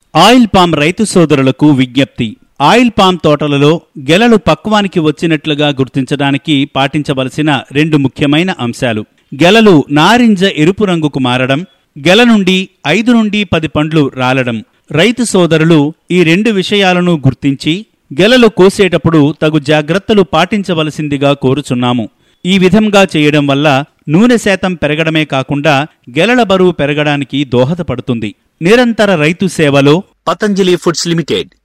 oil palm రైతు సోదరులకు విజ్ఞప్తి ఆయిల్ పామ్ తోటలలో గెలలు పక్వానికి వచ్చినట్లుగా గుర్తించడానికి పాటించవలసిన రెండు ముఖ్యమైన అంశాలు గెలలు నారింజ ఎరుపు రంగుకు మారడం గెల నుండి ఐదు నుండి పది పండ్లు రాలడం రైతు సోదరులు ఈ రెండు విషయాలను గుర్తించి గెలలు కోసేటప్పుడు తగు జాగ్రత్తలు పాటించవలసిందిగా కోరుచున్నాము ఈ విధంగా చేయడం వల్ల నూనె శాతం పెరగడమే కాకుండా గెలల బరువు పెరగడానికి దోహదపడుతుంది నిరంతర రైతు సేవలో పతంజలి ఫుడ్స్ లిమిటెడ్